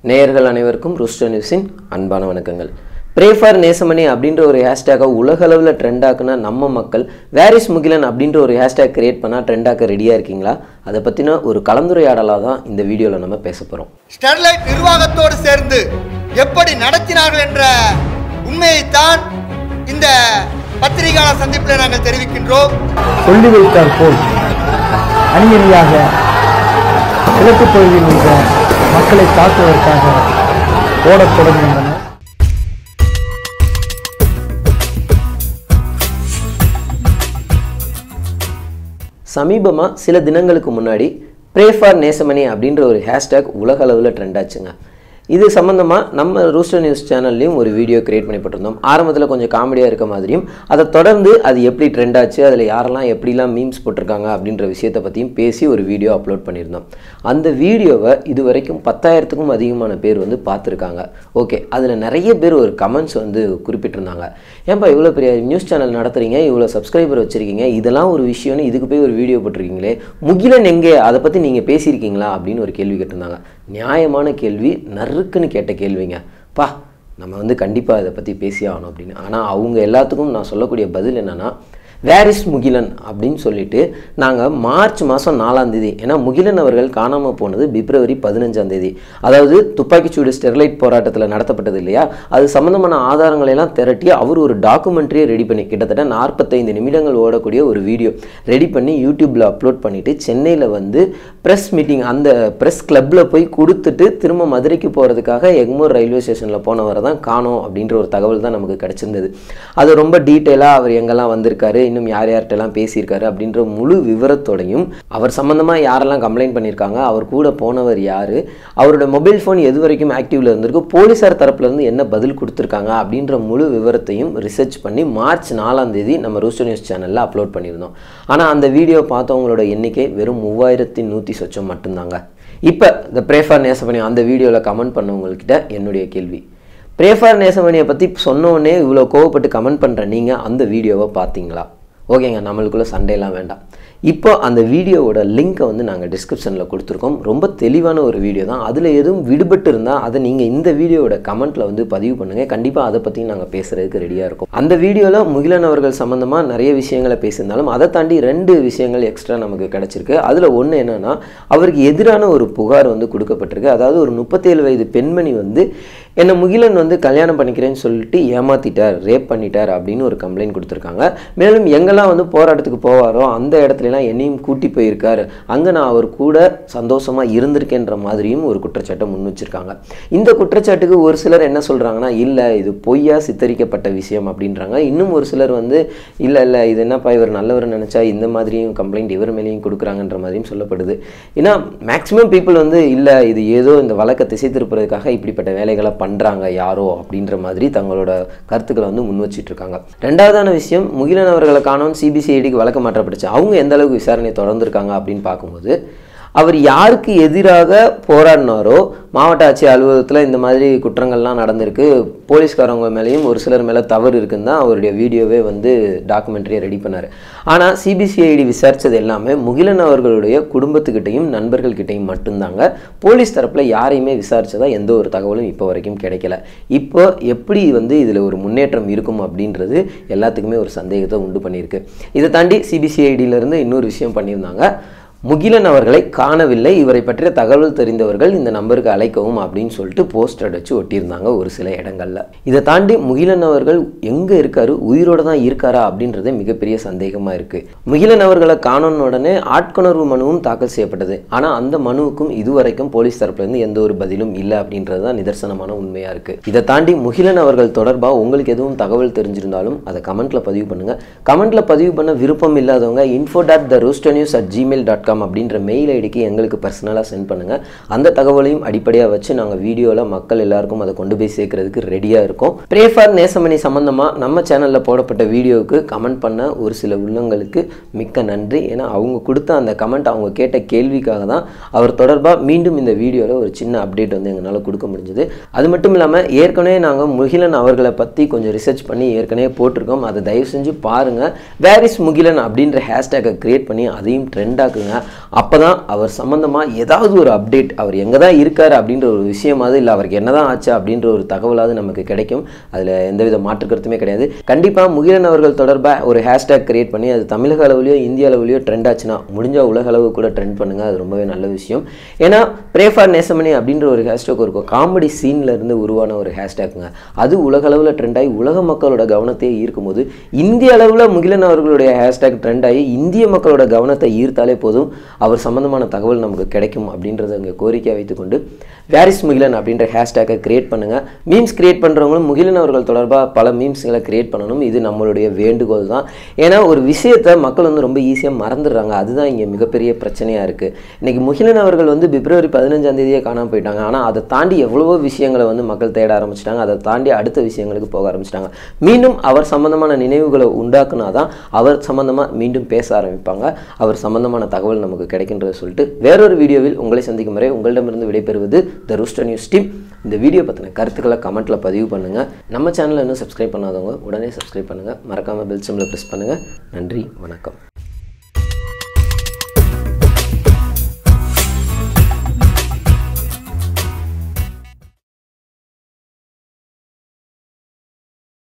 நேயர்கள் அனைவருக்கும் ருஸ்டோ நியூஸின் அன்பான வணக்கங்கள் ப்ரே ஃபார் நேசமணி அப்படின்ற ஒரு ஹேஷ்டேக்கை உலகளவில் ட்ரெண்ட் ஆக்குன நம்ம மக்கள் வேரிஸ் முகிலன் அப்படின்ற ஒரு ஹேஷ்டேக் கிரியேட் பண்ணால் ட்ரெண்ட் ஆக்க ரெடியாக இருக்கீங்களா அதை பற்றின ஒரு கலந்துரையாடலாக தான் இந்த வீடியோவில் நம்ம பேச போகிறோம் ஸ்டெர்லைட் நிர்வாகத்தோடு சேர்ந்து எப்படி நடத்தினார்கள் என்ற உண்மையைத்தான் இந்த பத்திரிகையாளர் சந்திப்பில் நாங்கள் தெரிவிக்கின்றோம் சொல்லி வைத்தார் போல் அணியணியாக கிழக்கு பகுதியில் உள்ள மக்களை தாக்குவதற்காக ஓடத் தொடங்குகின்றனர் சமீபமாக சில தினங்களுக்கு முன்னாடி ப்ரே ஃபார் நேசமணி அப்படின்ற ஒரு ஹேஷ்டேக் உலக அளவில் ட்ரெண்ட் ஆச்சுங்க இது சம்மந்தமாக நம்ம ரூஸ்டர் நியூஸ் சேனல்லையும் ஒரு வீடியோ கிரியேட் பண்ணி போட்டிருந்தோம் ஆரம்பத்தில் கொஞ்சம் காமெடியாக இருக்க மாதிரியும் அதை தொடர்ந்து அது எப்படி ட்ரெண்ட் ஆச்சு அதில் யாரெல்லாம் எப்படிலாம் மீம்ஸ் போட்டிருக்காங்க அப்படின்ற விஷயத்தை பற்றியும் பேசி ஒரு வீடியோ அப்லோட் பண்ணியிருந்தோம் அந்த வீடியோவை இது வரைக்கும் பத்தாயிரத்துக்கும் அதிகமான பேர் வந்து பார்த்துருக்காங்க ஓகே அதில் நிறைய பேர் ஒரு கமெண்ட்ஸ் வந்து குறிப்பிட்டிருந்தாங்க ஏன்பா இவ்வளோ பெரிய நியூஸ் சேனல் நடத்துறீங்க இவ்வளோ சப்ஸ்கிரைபர் வச்சுருக்கீங்க இதெல்லாம் ஒரு விஷயம்னு இதுக்கு போய் ஒரு வீடியோ போட்டிருக்கீங்களே முகிலன் எங்கே அதை பற்றி நீங்கள் பேசியிருக்கீங்களா அப்படின்னு ஒரு கேள்வி கேட்டிருந்தாங்க நியாயமான கேள்வி நறுக்குன்னு கேட்ட கேள்விங்க பா நம்ம வந்து கண்டிப்பாக இதை பற்றி பேசி ஆகணும் அப்படின்னு ஆனால் அவங்க எல்லாத்துக்கும் நான் சொல்லக்கூடிய பதில் என்னென்னா வேர் இஸ் முகிலன் அப்படின்னு சொல்லிட்டு நாங்கள் மார்ச் மாதம் நாலாம் தேதி ஏன்னா முகிலன் அவர்கள் காணாமல் போனது பிப்ரவரி பதினஞ்சாம் தேதி அதாவது துப்பாக்கிச்சூடு ஸ்டெர்லைட் போராட்டத்தில் நடத்தப்பட்டது இல்லையா அது சம்மந்தமான ஆதாரங்களை எல்லாம் திரட்டி அவர் ஒரு டாக்குமெண்ட்ரியை ரெடி பண்ணி கிட்டத்தட்ட நாற்பத்தைந்து நிமிடங்கள் ஓடக்கூடிய ஒரு வீடியோ ரெடி பண்ணி யூடியூப்பில் அப்லோட் பண்ணிவிட்டு சென்னையில் வந்து ப்ரெஸ் மீட்டிங் அந்த ப்ரெஸ் கிளப்பில் போய் கொடுத்துட்டு திரும்ப மதுரைக்கு போகிறதுக்காக எக்மோர் ரயில்வே ஸ்டேஷனில் போனவரை தான் காணோம் அப்படின்ற ஒரு தகவல் தான் நமக்கு கிடச்சிருந்தது அது ரொம்ப டீட்டெயிலாக அவர் எங்கெல்லாம் வந்திருக்காரு இன்னும் யார் யார்கிட்டலாம் பேசியிருக்காரு அப்படின்ற முழு விவரத்தோடையும் அவர் சம்மந்தமாக யாரெல்லாம் கம்ப்ளைண்ட் பண்ணியிருக்காங்க அவர் கூட போனவர் யார் அவரோட மொபைல் ஃபோன் எது வரைக்கும் ஆக்டிவில் இருந்திருக்கு போலீஸார் தரப்புலேருந்து என்ன பதில் கொடுத்துருக்காங்க அப்படின்ற முழு விவரத்தையும் ரிசர்ச் பண்ணி மார்ச் நாலாம் தேதி நம்ம ரூஸ்டர் நியூஸ் சேனலில் அப்லோட் பண்ணியிருந்தோம் ஆனால் அந்த வீடியோ பார்த்தவங்களோட எண்ணிக்கை வெறும் மூவாயிரத்தி நூற்றி சொச்சம் மட்டும்தாங்க இப்போ இந்த பிரேஃபார் நேசபணி அந்த வீடியோவில் கமெண்ட் பண்ணவங்கக்கிட்ட என்னுடைய கேள்வி பிரேஃபார் நேசமணியை பற்றி சொன்னோடனே இவ்வளோ கோவப்பட்டு கமெண்ட் பண்ணுற நீங்கள் அந்த வீடியோவை பார்த்தீங்களா ஓகேங்க நம்மளுக்குள்ள சண்டையெல்லாம் வேண்டாம் இப்போ அந்த வீடியோவோட லிங்க்கை வந்து நாங்கள் டிஸ்கிரிப்ஷனில் கொடுத்துருக்கோம் ரொம்ப தெளிவான ஒரு வீடியோ தான் அதில் எதுவும் விடுபட்டு இருந்தால் அதை நீங்கள் இந்த வீடியோவோட கமெண்ட்டில் வந்து பதிவு பண்ணுங்கள் கண்டிப்பாக அதை பற்றி நாங்கள் பேசுகிறதுக்கு ரெடியாக இருக்கோம் அந்த வீடியோவில் முகிலன் அவர்கள் சம்மந்தமாக நிறைய விஷயங்களை பேசியிருந்தாலும் அதை தாண்டி ரெண்டு விஷயங்கள் எக்ஸ்ட்ரா நமக்கு கிடச்சிருக்கு அதில் ஒன்று என்னென்னா அவருக்கு எதிரான ஒரு புகார் வந்து கொடுக்கப்பட்டிருக்கு அதாவது ஒரு முப்பத்தேழு வயது பெண்மணி வந்து என்னை முகிலன் வந்து கல்யாணம் பண்ணிக்கிறேன்னு சொல்லிட்டு ஏமாத்திட்டார் ரேப் பண்ணிட்டார் அப்படின்னு ஒரு கம்ப்ளைண்ட் கொடுத்துருக்காங்க மேலும் எங்கெல்லாம் வந்து போராட்டத்துக்கு போவாரோ அந்த இடத்துலலாம் என்னையும் கூட்டி போயிருக்காரு அங்கே நான் அவர் கூட சந்தோஷமாக இருந்திருக்கேன்ற மாதிரியும் ஒரு குற்றச்சாட்டை முன் வச்சிருக்காங்க இந்த குற்றச்சாட்டுக்கு ஒரு சிலர் என்ன சொல்கிறாங்கன்னா இல்லை இது பொய்யா சித்தரிக்கப்பட்ட விஷயம் அப்படின்றாங்க இன்னும் ஒரு சிலர் வந்து இல்லை இல்லை இது என்னப்பா இவர் நல்லவர் நினச்சா இந்த மாதிரியும் கம்ப்ளைண்ட் இவர் மேலேயும் கொடுக்குறாங்கன்ற மாதிரியும் சொல்லப்படுது ஏன்னா மேக்ஸிமம் பீப்புள் வந்து இல்லை இது ஏதோ இந்த வழக்கை திசை திருப்புறதுக்காக இப்படிப்பட்ட வேலைகளை பண்ணுறாங்க யாரோ அப்படின்ற மாதிரி தங்களோட கருத்துக்களை வந்து முன் வச்சிட்டு இருக்காங்க ரெண்டாவதான விஷயம் முகிலன் அவர்களை காணோம் சிபிசிஐடிக்கு வழக்கு மாற்றப்பட்டுச்சு அவங்க எந்த அளவுக்கு விசாரணை தொடர்ந்துருக்காங்க அப்படின்னு பார்க்கும்போது அவர் யாருக்கு எதிராக போராடினாரோ மாவட்ட ஆட்சியர் அலுவலகத்தில் இந்த மாதிரி குற்றங்கள்லாம் நடந்திருக்கு போலீஸ்காரவங்க மேலேயும் ஒரு சிலர் மேலே தவறு இருக்குன்னு தான் அவருடைய வீடியோவே வந்து டாக்குமெண்ட்ரியை ரெடி பண்ணார் ஆனால் சிபிசிஐடி விசாரித்தது எல்லாமே முகிலன் அவர்களுடைய குடும்பத்துக்கிட்டையும் நண்பர்கள்கிட்டையும் மட்டும்தாங்க போலீஸ் தரப்பில் யாரையுமே விசாரித்ததா எந்த ஒரு தகவலும் இப்போ வரைக்கும் கிடைக்கல இப்போ எப்படி வந்து இதில் ஒரு முன்னேற்றம் இருக்கும் அப்படின்றது எல்லாத்துக்குமே ஒரு சந்தேகத்தை உண்டு பண்ணியிருக்கு இதை தாண்டி சிபிசிஐடியிலேருந்து இன்னொரு விஷயம் பண்ணியிருந்தாங்க முகிலன் அவர்களை காணவில்லை இவரை பற்றிய தகவல் தெரிந்தவர்கள் இந்த நம்பருக்கு அழைக்கவும் அப்படின்னு சொல்லிட்டு போஸ்டர் வச்சு ஒட்டியிருந்தாங்க ஒரு சில இடங்கள்ல இதை தாண்டி முகிலன் அவர்கள் எங்க இருக்காரு உயிரோட தான் இருக்காரா அப்படின்றதே மிகப்பெரிய சந்தேகமா இருக்கு முகிலன் அவர்களை காணோன்னு உடனே ஆட்கொணர்வு மனுவும் தாக்கல் செய்யப்பட்டது ஆனா அந்த மனுவுக்கும் இதுவரைக்கும் போலீஸ் தரப்புல இருந்து எந்த ஒரு பதிலும் இல்லை அப்படின்றது தான் நிதர்சனமான உண்மையா இருக்கு இதை தாண்டி முகிலன் அவர்கள் தொடர்பாக உங்களுக்கு எதுவும் தகவல் தெரிஞ்சிருந்தாலும் அதை கமெண்ட்ல பதிவு பண்ணுங்க கமெண்ட்ல பதிவு பண்ண விருப்பம் இல்லாதவங்க info dot the rooster news at Gmail dot com அப்படின்ற மெயில் ஐடிக்கு எங்களுக்கு பர்சனலாக சென்ட் பண்ணுங்கள் அந்த தகவலையும் அடிப்படையாக வச்சு நாங்கள் வீடியோவில் மக்கள் எல்லாருக்கும் அதை கொண்டு போய் சேர்க்கறதுக்கு ரெடியாக இருக்கோம் ப்ரே ஃபார் நேசமணி சம்மந்தமாக நம்ம சேனலில் போடப்பட்ட வீடியோவுக்கு கமெண்ட் பண்ண ஒரு சில உள்ளங்களுக்கு மிக்க நன்றி ஏன்னா அவங்க கொடுத்த அந்த கமெண்ட் அவங்க கேட்ட கேள்விக்காக தான் அவர் தொடர்பாக மீண்டும் இந்த வீடியோவில் ஒரு சின்ன அப்டேட் வந்து எங்களால் கொடுக்க முடிஞ்சது அது மட்டும் இல்லாமல் ஏற்கனவே நாங்கள் முகிலன் அவர்களை பற்றி கொஞ்சம் ரிசர்ச் பண்ணி ஏற்கனவே போட்டிருக்கோம் அதை தயவு செஞ்சு பாருங்கள் வேர் இஸ் முகிலன் அப்படின்ற ஹேஷ்டேக்கை கிரியேட் பண்ணி அதையும் ட்ரெண்ட் ஆக்குங்க அப்போ தான் அவர் சம்மந்தமாக ஏதாவது ஒரு அப்டேட் அவர் எங்கே தான் இருக்கார் அப்படின்ற ஒரு விஷயமாவது இல்லை அவருக்கு என்னதான் ஆச்சு அப்படின்ற ஒரு தகவலாவது நமக்கு கிடைக்கும் அதில் எந்தவித மாற்று கருத்துமே கிடையாது கண்டிப்பாக முகிலன் அவர்கள் தொடர்பாக ஒரு ஹேஷ்டேக் கிரியேட் பண்ணி அது தமிழக அளவுலையோ இந்திய அளவுலையோ ட்ரெண்ட் ஆச்சுன்னா முடிஞ்ச உலக அளவு கூட ட்ரெண்ட் பண்ணுங்க அது ரொம்பவே நல்ல விஷயம் ஏன்னா ப்ரே ஃபார் நேசமணி அப்படின்ற ஒரு ஹேஷ்டேக் இருக்கும் காமெடி சீன்ல இருந்து உருவான ஒரு ஹேஷ்டேக்குங்க அது உலக அளவில் ட்ரெண்ட் ஆகி உலக மக்களோட கவனத்தை ஈர்க்கும் போது இந்திய அளவில் முகிலன் அவர்களுடைய ஹேஷ்டேக் ட்ரெண்ட் ஆகி இந்திய மக்களோட கவனத்தை ஈர்த்தாலே போதும் அவர் சம்பந்தமான தகவல் நமக்கு கிடைக்கும் அப்படின்றத அங்கே கோரிக்கை வைத்துக்கொண்டு வேரிஸ் முகிலன் அப்படின்ற ஹேஷ்டேக்கை கிரியேட் பண்ணுங்க மீம்ஸ் கிரியேட் பண்ணுறவங்களும் முகிலன் அவர்கள் தொடர்பாக பல மீம்ஸ்களை கிரியேட் பண்ணணும் இது நம்மளுடைய வேண்டுகோள் தான் ஏன்னா ஒரு விஷயத்தை மக்கள் வந்து ரொம்ப ஈஸியாக மறந்துடுறாங்க அதுதான் இங்கே மிகப்பெரிய பிரச்சனையாக இருக்குது இன்னைக்கு முகிலன் அவர்கள் வந்து பிப்ரவரி பதினஞ்சாம் தேதியே காணாம போயிட்டாங்க ஆனால் அதை தாண்டி எவ்வளவோ விஷயங்களை வந்து மக்கள் தேட ஆரம்பிச்சிட்டாங்க அதை தாண்டி அடுத்த விஷயங்களுக்கு போக ஆரம்பிச்சிட்டாங்க மீண்டும் அவர் சம்பந்தமான நினைவுகளை உண்டாக்குனா தான் அவர் சம்பந்தமாக மீண்டும் பேச ஆரம்பிப்பாங்க அவர் சம்பந்தமான தகவல் நமக்கு கிடைக்கின்றத சொல்லிட்டு வேறொரு வீடியோவில் உங்களை சந்திக்கும் வரை உங்களிடமிருந்து விடைபெறுவது த ரூஸ்டர் நியூஸ் டீம் இந்த வீடியோ பற்றின கருத்துக்களை கமெண்ட்டில் பதிவு பண்ணுங்கள் நம்ம சேனலை இன்னும் சப்ஸ்கிரைப் பண்ணாதவங்க உடனே சப்ஸ்கிரைப் பண்ணுங்கள் மறக்காமல் பெல் சிம்மில் ப்ரெஸ் பண்ணுங்கள் நன்றி வணக்கம்